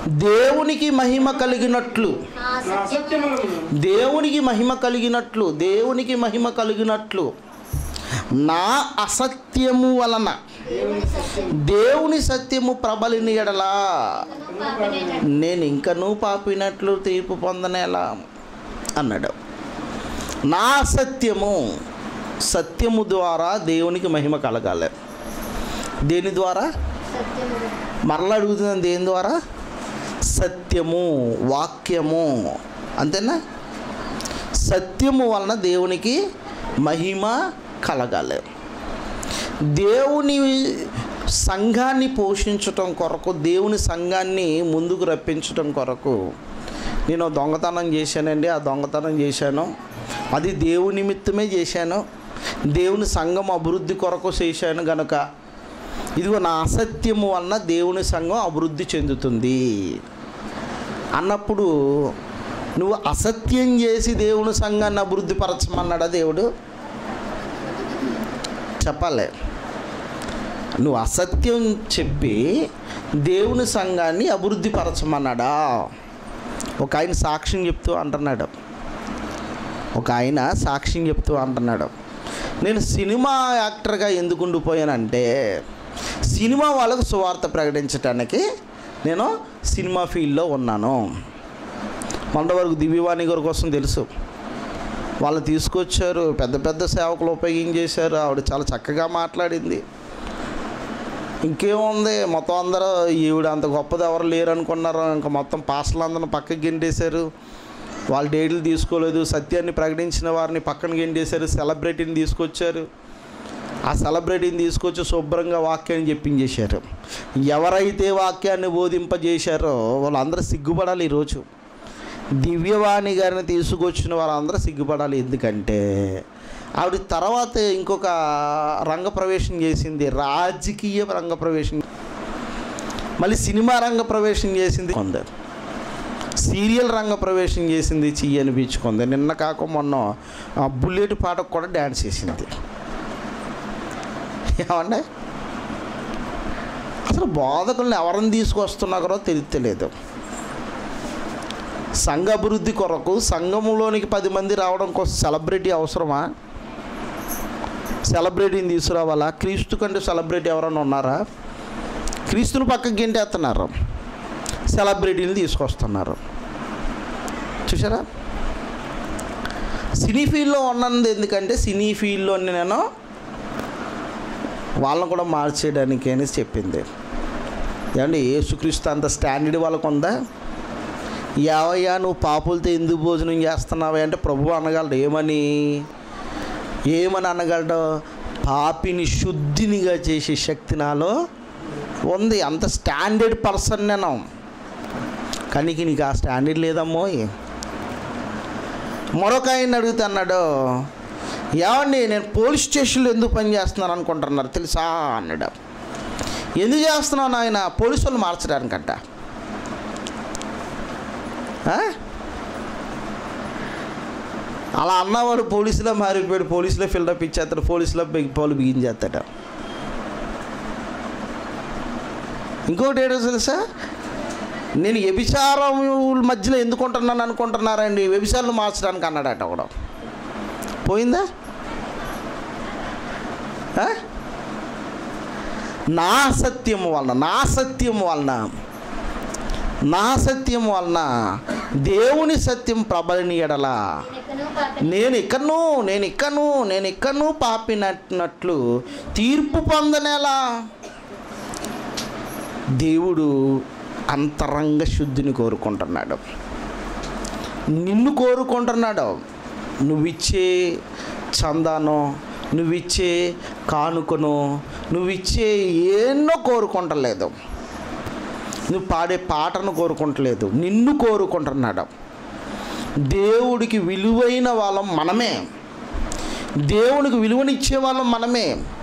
దేవునికి మహిమ కలిగినట్లు నా నా సత్యము సత్యములను దేవునికి మహిమ కలిగినట్లు దేవునికి మహిమ కలిగినట్లు నా అసత్యము వలన దేవుని సత్యము దేవుని సత్యము ప్రబలిని ఎడలా పాపనేట నేను ఇంకనూ పాపినట్లు తీర్పు పొందనేలా అన్నాడు నా సత్యము సత్యము ద్వారా దేవునికి మహిమ కలగాలి దేని ద్వారా సత్యము మరలా అడుగుతున్నాను దేని ద్వారా సత్యము వాక్యము అంతేనా సత్యము వలన దేవునికి మహిమ కలగాలి దేవుని సంఘాన్ని పోషించటం కొరకు దేవుని సంఘాన్ని ముందుకు రప్పించటం కొరకు నేను దొంగతనం చేశానండి ఆ దొంగతనం చేశాను అది దేవుని నిమిత్తమే చేశాను దేవుని సంఘం అభివృద్ధి కొరకు చేశాను గనుక ఇదిగో నా అసత్యము వలన దేవుని సంఘం అభివృద్ధి చెందుతుంది అన్నప్పుడు నువ్వు అసత్యం చేసి దేవుని సంఘాన్ని అభివృద్ధి పరచమన్నాడా దేవుడు చెప్పాలి నువ్వు అసత్యం చెప్పి దేవుని సంఘాన్ని అభివృద్ధి పరచమన్నాడా ఒక ఆయన సాక్ష్యం చెప్తూ అంటున్నాడు ఒక ఆయన సాక్ష్యం చెప్తూ అంటున్నాడు నేను సినిమా యాక్టర్గా ఎందుకు ఉండిపోయానంటే సినిమా వాళ్ళకు సువార్త ప్రకటించడానికి నేను సినిమా ఫీల్డ్లో ఉన్నాను మొన్న వరకు దివ్యవాణి గారి కోసం తెలుసు వాళ్ళు తీసుకొచ్చారు పెద్ద పెద్ద సేవకులు ఉపయోగించేశారు ఆవిడ చాలా చక్కగా మాట్లాడింది ఇంకేముంది మొత్తం అందరూ ఈవిడ అంత గొప్పది ఎవరు లేరు అనుకున్నారు ఇంకా మొత్తం పాస్టర్లు అందరూ పక్కకి గెంటేశారు వాళ్ళు డేట్లు తీసుకోలేదు సత్యాన్ని ప్రకటించిన వారిని పక్కన గెంటేశారు సెలబ్రిటీని తీసుకొచ్చారు ఆ సెలబ్రిటీని తీసుకొచ్చి శుభ్రంగా వాక్యాన్ని చెప్పించేశారు ఎవరైతే వాక్యాన్ని బోధింపజేశారో వాళ్ళందరూ సిగ్గుపడాలి ఈరోజు దివ్యవాణి గారిని తీసుకొచ్చిన వాళ్ళందరూ సిగ్గుపడాలి ఎందుకంటే ఆవిడ తర్వాత ఇంకొక రంగ ప్రవేశం చేసింది రాజకీయ రంగ ప్రవేశం మళ్ళీ సినిమా రంగ ప్రవేశం చేసింది కొందరు సీరియల్ రంగ ప్రవేశం చేసింది చెయ్యి అనిపించుకుంది నిన్న కాక మొన్న ఆ బుల్లెట్ పాటకు కూడా డ్యాన్స్ చేసింది ఏమండి అసలు బోధకులను ఎవరిని తీసుకొస్తున్నారో తెలియలేదు సంఘ అభివృద్ధి కొరకు సంఘములోనికి పది మంది రావడం కోసం సెలబ్రిటీ అవసరమా సెలబ్రిటీని తీసుకురావాలా క్రీస్తు కంటే సెలబ్రిటీ ఎవరైనా ఉన్నారా క్రీస్తుని పక్కకి గెంటేస్తున్నారు సెలబ్రిటీని తీసుకొస్తున్నారు చూసారా సినీ ఫీల్డ్లో ఉన్నది ఎందుకంటే సినీ ఫీల్డ్లో నేను వాళ్ళని కూడా మార్చేయడానికి అని చెప్పింది ఏమండి యేసుక్రీస్తు అంత స్టాండర్డ్ వాళ్ళకు ఉందా యావయ్యా నువ్వు పాపులతో ఎందుకు భోజనం చేస్తున్నావా అంటే ప్రభు అనగలడు ఏమని ఏమని అనగలడు పాపిని శుద్ధినిగా చేసే శక్తి నాలో ఉంది అంత స్టాండర్డ్ పర్సన్ నేను కానీ నీకు ఆ స్టాండర్డ్ లేదమ్మో మరొక ఆయన అడుగుతా అన్నాడు ఏమండి నేను పోలీస్ స్టేషన్లో ఎందుకు పని చేస్తున్నాను అనుకుంటున్నారు తెలుసా అన్నాడు ఎందుకు చేస్తున్నావు ఆయన పోలీసు వాళ్ళు మార్చడానికంట ఆ? అలా అన్నవాడు పోలీసులో మారిపోయాడు పోలీసులో ఫిల్డప్ ఇచ్చేస్తాడు పోలీసులో బిగ్ పాలు బిగించేస్తాడు ఇంకోటి ఏంటో తెలుసా నేను వ్యభిచారం మధ్యలో ఎందుకు ఉంటున్నాను అనుకుంటున్నారండి వ్యభిచారాలు మార్చడానికి అన్నాడట కూడా పోయిందా ఆ? నా సత్యము వలన నా సత్యము వలన నా సత్యం వలన దేవుని సత్యం ప్రబలిని ఎడల ఎక్కనో పాప నేను ఇక్కను నేను ఇక్కను నేను ఇక్కను పాపినట్లు తీర్పు పొందనేలా దేవుడు అంతరంగ శుద్ధిని కోరుకుంటున్నాడు నిన్ను కోరుకుంటున్నాడు నువ్విచ్చే చందానో నువ్విచ్చే కానుకను నువ్విచ్చే ఎన్నో కోరుకుంటలేదు నువ్వు పాడే పాటను కోరుకుంటలేదు నిన్ను కోరుకుంటున్నాడు దేవుడికి విలువైన వాళ్ళం మనమే దేవునికి విలువనిచ్చే వాళ్ళం మనమే